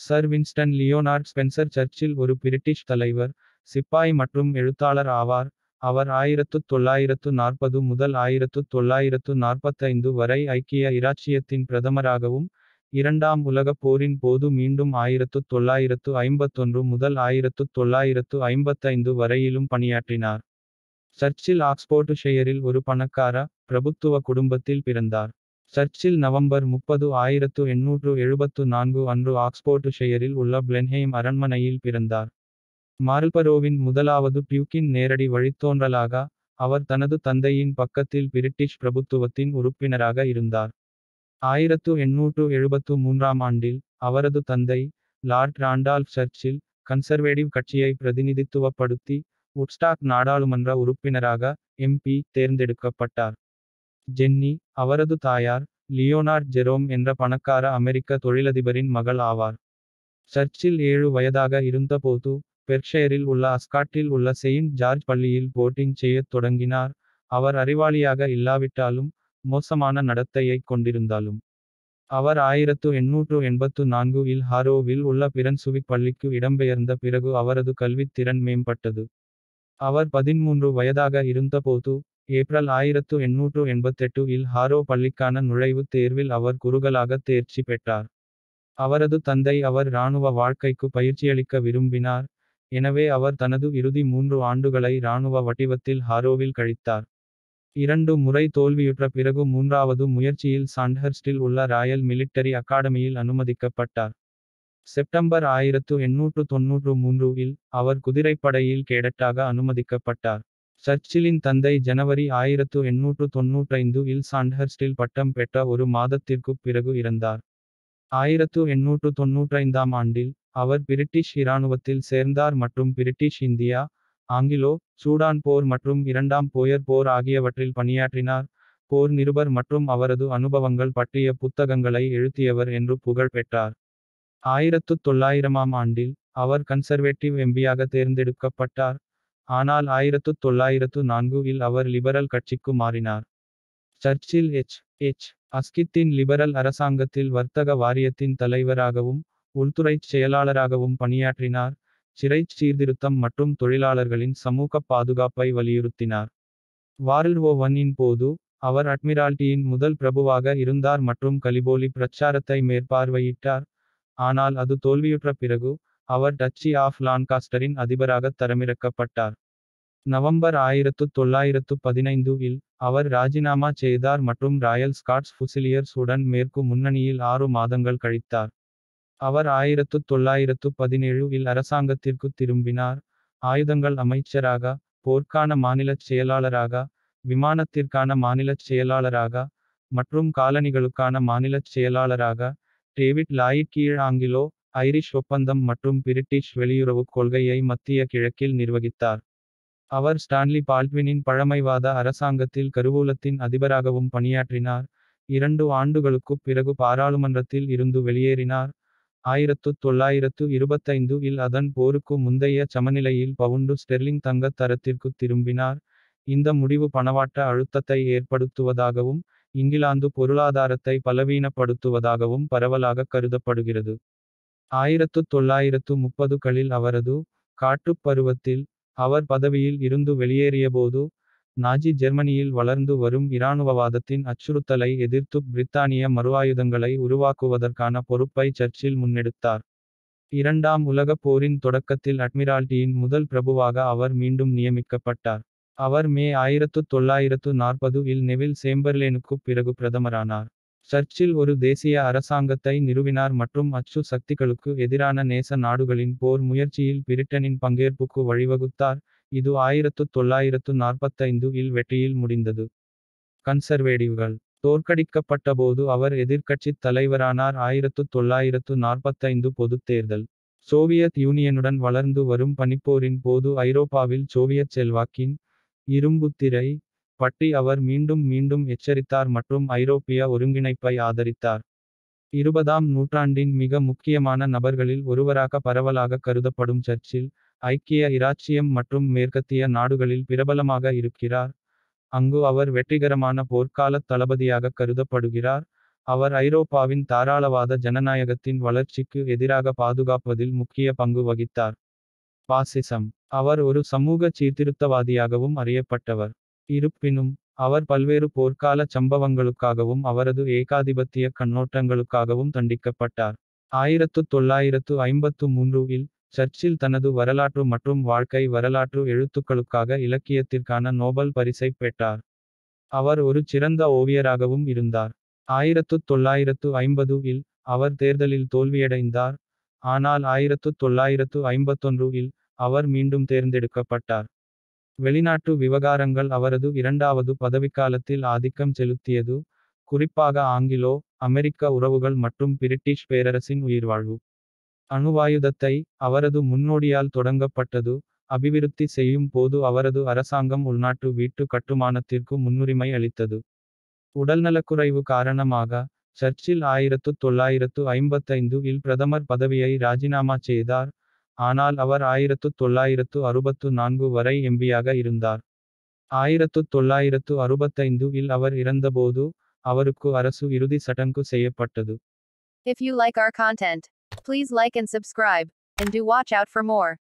Sir Winston Leonard Spencer சர்ச்சில் ஒரு British தலைவர் சிப்பாய் மற்றும் எழுத்தாளர் ஆவார் அவர் ஆயிரத்து தொள்ளாயிரத்து நாற்பது முதல் ஆயிரத்து தொள்ளாயிரத்து நாற்பத்தைந்து வரை ஐக்கிய இராச்சியத்தின் பிரதமராகவும் இரண்டாம் உலகப் போரின் போது மீண்டும் ஆயிரத்து தொள்ளாயிரத்து ஐம்பத்தொன்று முதல் ஆயிரத்து தொள்ளாயிரத்து ஐம்பத்தைந்து வரையிலும் பணியாற்றினார் சர்ச்சில் ஆக்ஸ்போர்டுஷெயரில் ஒரு பணக்கார பிரபுத்துவ குடும்பத்தில் பிறந்தார் சர்ச்சில் நவம்பர் முப்பது ஆயிரத்து எண்ணூற்று எழுபத்து நான்கு அன்று ஆக்ஸ்போர்டுஷெயரில் உள்ள பிளென்ஹெய்ம் அரண்மனையில் பிறந்தார் மார்ல்பரோவின் முதலாவது டியூக்கின் நேரடி வழித்தோன்றலாக அவர் தனது தந்தையின் பக்கத்தில் பிரிட்டிஷ் பிரபுத்துவத்தின் உறுப்பினராக இருந்தார் ஆயிரத்து எண்ணூற்று எழுபத்து மூன்றாம் ஆண்டில் அவரது தந்தை லார்ட் ராண்டால்ஃப் சர்ச்சில் கன்சர்வேட்டிவ் கட்சியை பிரதிநிதித்துவப்படுத்தி உட்ஸ்டாக் நாடாளுமன்ற உறுப்பினராக எம்பி தேர்ந்தெடுக்கப்பட்டார் ஜென்னி அவரது தாயார் லியோனார்ட் ஜெரோம் என்ற பணக்கார அமெரிக்க தொழிலதிபரின் மகள் ஆவார் சர்ச்சில் ஏழு வயதாக இருந்தபோது பெர்க்ஷயரில் உள்ள அஸ்காட்டில் உள்ள செயின்ட் ஜார்ஜ் பள்ளியில் போட்டிங் செய்யத் தொடங்கினார் அவர் அறிவாளியாக இல்லாவிட்டாலும் மோசமான நடத்தையைக் கொண்டிருந்தாலும் அவர் ஆயிரத்து எண்ணூற்று எண்பத்து நான்கு இல் ஹாரோவில் உள்ள பிரன்சுவிக் பள்ளிக்கு இடம்பெயர்ந்த பிறகு அவரது கல்வித் திறன் மேம்பட்டது அவர் பதின்மூன்று வயதாக இருந்தபோது ஏப்ரல் ஆயிரத்து எண்ணூற்று எண்பத்தெட்டு இல் ஹாரோ பள்ளிக்கான நுழைவுத் தேர்வில் அவர் குறுகலாக தேர்ச்சி பெற்றார் அவரது தந்தை அவர் இராணுவ வாழ்க்கைக்கு பயிற்சியளிக்க விரும்பினார் எனவே அவர் தனது இறுதி மூன்று ஆண்டுகளை இராணுவ வடிவத்தில் ஹாரோவில் கழித்தார் இரண்டு முறை தோல்வியுற்ற பிறகு மூன்றாவது முயற்சியில் சாண்ட்ஹர்ஸ்டில் உள்ள ராயல் மிலிட்டரி அகாடமியில் அனுமதிக்கப்பட்டார் செப்டம்பர் ஆயிரத்து எண்ணூற்று தொன்னூற்று மூன்று இல் அவர் குதிரைப்படையில் கேடட்டாக அனுமதிக்கப்பட்டார் சர்ச்சிலின் தந்தை ஜனவரி ஆயிரத்து எண்ணூற்று தொன்னூற்றைந்து இல் சாண்ட்ஹர்ஸ்டில் பட்டம் பெற்ற ஒரு மாதத்திற்குப் பிறகு இறந்தார் ஆயிரத்து எண்ணூற்று தொன்னூற்றைந்தாம் ஆண்டில் அவர் பிரிட்டிஷ் இராணுவத்தில் சேர்ந்தார் மற்றும் பிரிட்டிஷ் இந்தியா ஆங்கிலோ சூடான் போர் மற்றும் இரண்டாம் போயர் போர் ஆகியவற்றில் பணியாற்றினார் போர் நிருபர் மற்றும் அவரது அனுபவங்கள் பற்றிய புத்தகங்களை எழுதியவர் என்று புகழ் பெற்றார் ஆயிரத்து தொள்ளாயிரமாம் ஆண்டில் அவர் கன்சர்வேட்டிவ் எம்பியாக தேர்ந்தெடுக்கப்பட்டார் ஆனால் ஆயிரத்து தொள்ளாயிரத்து நான்கு இல் அவர் லிபரல் கட்சிக்கு மாறினார் சர்ச்சில் எச் எச் அஸ்கித்தின் லிபரல் அரசாங்கத்தில் வர்த்தக வாரியத்தின் தலைவராகவும் உள்துறைச் செயலாளராகவும் பணியாற்றினார் சிறைச் சீர்திருத்தம் மற்றும் தொழிலாளர்களின் சமூக பாதுகாப்பை வலியுறுத்தினார் வார்ல்ட் வோ ஒன்னின் போது அவர் அட்மிரால்டியின் முதல் பிரபுவாக இருந்தார் மற்றும் கலிபோலி பிரச்சாரத்தை மேற்பார்வையிட்டார் ஆனால் அது தோல்வியுற்ற பிறகு அவர் டச்சி ஆஃப் லான்காஸ்டரின் அதிபராக தரமிறக்கப்பட்டார் நவம்பர் ஆயிரத்து தொள்ளாயிரத்து பதினைந்து இல் அவர் ராஜினாமா செய்தார் மற்றும் ராயல் ஸ்காட்ஸ் ஃபுசிலியர்ஸ் உடன் மேற்கு முன்னணியில் ஆறு மாதங்கள் கழித்தார் அவர் ஆயிரத்து தொள்ளாயிரத்து பதினேழு இல் அரசாங்கத்திற்கு திரும்பினார் ஆயுதங்கள் அமைச்சராக போர்க்கான மாநிலச் செயலாளராக விமானத்திற்கான மாநிலச் செயலாளராக மற்றும் காலனிகளுக்கான மாநிலச் செயலாளராக டேவிட் லாயிட் கீழ் ஆங்கிலோ ஐரிஷ் ஒப்பந்தம் மற்றும் பிரிட்டிஷ் வெளியுறவுக் கொள்கையை மத்திய கிழக்கில் நிர்வகித்தார் அவர் ஸ்டான்லி பால்ட்வினின் பழமைவாத அரசாங்கத்தில் கருவூலத்தின் அதிபராகவும் பணியாற்றினார் இரண்டு ஆண்டுகளுக்குப் பிறகு பாராளுமன்றத்தில் இருந்து வெளியேறினார் ஆயிரத்து தொள்ளாயிரத்து இருபத்தைந்து இல் அதன் போருக்கு முந்தைய சமநிலையில் பவுண்டு ஸ்டெர்லிங் தங்கத் தரத்திற்கு திரும்பினார் இந்த முடிவு பணவாட்ட அழுத்தத்தை ஏற்படுத்துவதாகவும் இங்கிலாந்து பொருளாதாரத்தை பலவீனப்படுத்துவதாகவும் பரவலாக கருதப்படுகிறது ஆயிரத்து தொள்ளாயிரத்து முப்பதுகளில் அவரது காட்டுப் பருவத்தில் அவர் பதவியில் இருந்து வெளியேறியபோது நாஜி ஜெர்மனியில் வளர்ந்து வரும் இராணுவவாதத்தின் அச்சுறுத்தலை எதிர்த்து பிரித்தானிய மறுஆயுதங்களை உருவாக்குவதற்கான பொறுப்பை சர்ச்சில் முன்னெடுத்தார் இரண்டாம் உலகப் போரின் தொடக்கத்தில் அட்மிரால்டியின் முதல் பிரபுவாக அவர் மீண்டும் நியமிக்கப்பட்டார் அவர் மே ஆயிரத்து தொள்ளாயிரத்து நாற்பது இல் நெவில் சேம்பர்லேனுக்குப் பிறகு பிரதமரானார் சர்ச்சில் ஒரு தேசிய அரசாங்கத்தை நிறுவினார் மற்றும் அச்சு சக்திகளுக்கு எதிரான நேச நாடுகளின் போர் முயற்சியில் பிரிட்டனின் பங்கேற்புக்கு வழிவகுத்தார் இது ஆயிரத்து தொள்ளாயிரத்து நாற்பத்தைந்து இல் வெற்றியில் முடிந்தது கன்சர்வேட்டிவ்கள் தோற்கடிக்கப்பட்டபோது அவர் எதிர்க்கட்சித் தலைவரானார் ஆயிரத்து தொள்ளாயிரத்து நாற்பத்தைந்து பொதுத் தேர்தல் சோவியத் யூனியனுடன் வளர்ந்து வரும் பனிப்போரின் போது ஐரோப்பாவில் சோவியத் செல்வாக்கின் இரும்புத்திரை பற்றி அவர் மீண்டும் மீண்டும் எச்சரித்தார் மற்றும் ஐரோப்பிய ஒருங்கிணைப்பை ஆதரித்தார் இருபதாம் நூற்றாண்டின் மிக முக்கியமான நபர்களில் ஒருவராக பரவலாக கருதப்படும் சர்ச்சில் ஐக்கிய இராச்சியம் மற்றும் மேற்கத்திய நாடுகளில் பிரபலமாக இருக்கிறார் அங்கு அவர் வெற்றிகரமான போர்க்காலத் தளபதியாக கருதப்படுகிறார் அவர் ஐரோப்பாவின் தாராளவாத ஜனநாயகத்தின் வளர்ச்சிக்கு எதிராக பாதுகாப்பதில் முக்கிய பங்கு வகித்தார் பாசிசம் அவர் ஒரு சமூக சீர்திருத்தவாதியாகவும் அறியப்பட்டவர் இருப்பினும் அவர் பல்வேறு போர்க்கால சம்பவங்களுக்காகவும் அவரது ஏகாதிபத்திய கண்ணோட்டங்களுக்காகவும் தண்டிக்கப்பட்டார் ஆயிரத்து தொள்ளாயிரத்து ஐம்பத்து மூன்று இல் சர்ச்சில் தனது வரலாற்று மற்றும் வாழ்க்கை வரலாற்று எழுத்துக்களுக்காக இலக்கியத்திற்கான நோபல் பரிசைப் பெற்றார் அவர் ஒரு சிறந்த ஓவியராகவும் இருந்தார் ஆயிரத்து தொள்ளாயிரத்து ஐம்பது இல் அவர் தேர்தலில் தோல்வியடைந்தார் ஆனால் ஆயிரத்து தொள்ளாயிரத்து ஐம்பத்தொன்று இல் அவர் மீண்டும் தேர்ந்தெடுக்கப்பட்டார் வெளிநாட்டு விவகாரங்கள் அவரது இரண்டாவது பதவிக்காலத்தில் ஆதிக்கம் செலுத்தியது குறிப்பாக ஆங்கிலோ அமெரிக்க உறவுகள் மற்றும் பிரிட்டிஷ் பேரரசின் உயிர்வாழ்வு அணுவாயுதத்தை அவரது முன்னோடியால் தொடங்கப்பட்டது அபிவிருத்தி செய்யும் போது அவரது அரசாங்கம் உள்நாட்டு வீட்டு கட்டுமானத்திற்கு முன்னுரிமை அளித்தது உடல்நலக்குறைவு காரணமாக சர்ச்சில் ஆயிரத்து தொள்ளாயிரத்து ஐம்பத்தைந்து இல் பிரதமர் பதவியை ராஜினாமா செய்தார் ஆனால் அவர் ஆயிரத்து தொள்ளாயிரத்து அறுபத்து நான்கு வரை எம்பியாக இருந்தார் ஆயிரத்து தொள்ளாயிரத்து அறுபத்தைந்து இல் அவர் இறந்தபோது அவருக்கு அரசு இறுதி சடங்கு செய்யப்பட்டது If you like our content, please like and subscribe, and do watch out for more.